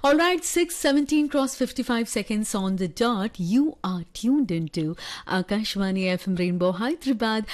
All right, 617 cross 55 seconds on the dot. You are tuned into Akashvani FM Rainbow Hyderabad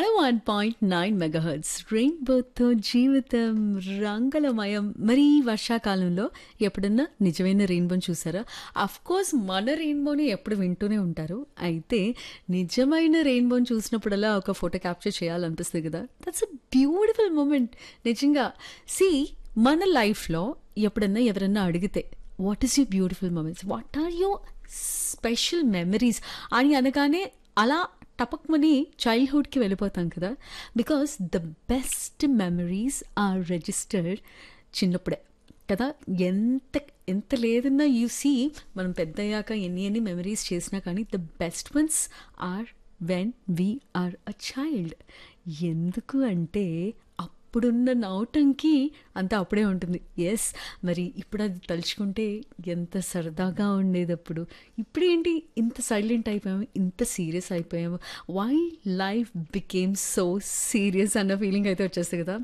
101.9 megahertz. రెయిన్బోతో జీవితం రంగులమయం మరి వర్షాకాలంలో ఎప్పుడన్నా నిజమైన రెయిన్బోని చూసారా అఫ్ కోర్స్ మన రెయిన్బోని ఎప్పుడు వింటూనే ఉంటారు అయితే నిజమైన రెయిన్బోని చూసినప్పుడల్లా ఒక ఫోటో క్యాప్చర్ చేయాలనిపిస్తుంది కదా దట్స్ అ బ్యూటిఫుల్ మూమెంట్ నిజంగా సి మన లైఫ్లో ఎప్పుడన్నా ఎవరన్నా అడిగితే what is you beautiful moments what are you special memories అని అనగానే అలా టపక్మని చైల్డ్హుడ్కి వెళ్ళిపోతాం కదా because the best memories are registered చిన్నప్పుడే కదా ఎంత ఎంత లేదన్నా యూ సీ మనం పెద్దయ్యాక ఎన్ని ఎన్ని మెమరీస్ చేసినా కానీ the best ones are when we are a child ఎందుకు అంటే అప్పుడున్న నవ్వటంకి అంతా అప్పుడే ఉంటుంది ఎస్ మరి ఇప్పుడు అది తలుచుకుంటే ఎంత సరదాగా ఉండేది అప్పుడు ఇప్పుడేంటి ఇంత సైలెంట్ అయిపోయాము ఇంత సీరియస్ అయిపోయాము why life became so serious అన్న ఫీలింగ్ అయితే వచ్చేస్తుంది కదా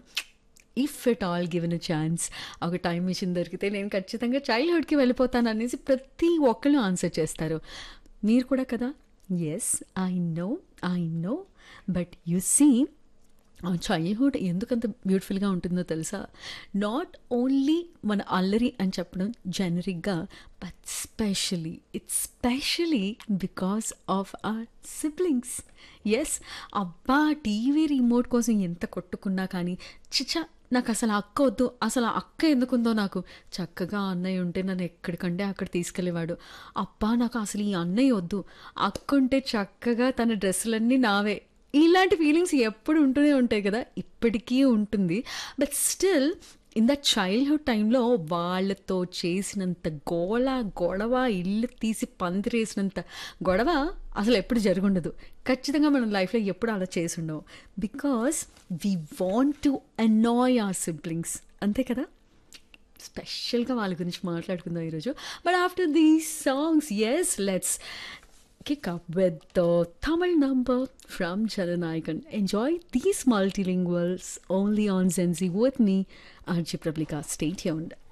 if it all given a chance ఒక టైం మిషన్ దొరికితే నేను ఖచ్చితంగా చైల్డ్హుడ్కి వెళ్ళిపోతాను అనేసి ప్రతి ఒక్కళ్ళు ఆన్సర్ చేస్తారు మీరు కూడా కదా yes I know I know but you see childhood ఎందుకంత బ్యూటిఫుల్గా ఉంటుందో తెలుసా నాట్ ఓన్లీ మన అల్లరి అని చెప్పడం జనరిక్గా but specially it's specially because of our siblings yes అబ్బా టీవీ రిమోట్ కోసం ఎంత కొట్టుకున్నా కానీ చిచా నాకు అసలు అక్క వద్దు అసలు ఆ అక్క ఎందుకుందో నాకు చక్కగా అన్నయ్య ఉంటే నన్ను ఎక్కడికంటే అక్కడ తీసుకెళ్ళేవాడు అబ్బా నాకు అసలు ఈ అన్నయ్య వద్దు అక్క ఉంటే చక్కగా తన డ్రెస్సులన్నీ నావే ఇలాంటి ఫీలింగ్స్ ఎప్పుడు ఉంటూనే ఉంటాయి కదా ఇప్పటికీ ఉంటుంది but still in the childhood టైంలో వాళ్ళతో చేసినంత గోళ గొడవ ఇల్లు తీసి పందిరేసినంత గొడవ అసలు ఎప్పుడు జరుగుండదు ఖచ్చితంగా మనం లైఫ్లో ఎప్పుడు అలా చేసి ఉండవు because we want to annoy our siblings అంతే కదా స్పెషల్గా వాళ్ళ గురించి మాట్లాడుకుందాం ఈరోజు but after these songs yes let's kick up with the Tamil number from Jananayakan. Enjoy these multilinguals only on Zenzi with me, Archie Prablika. Stay tuned.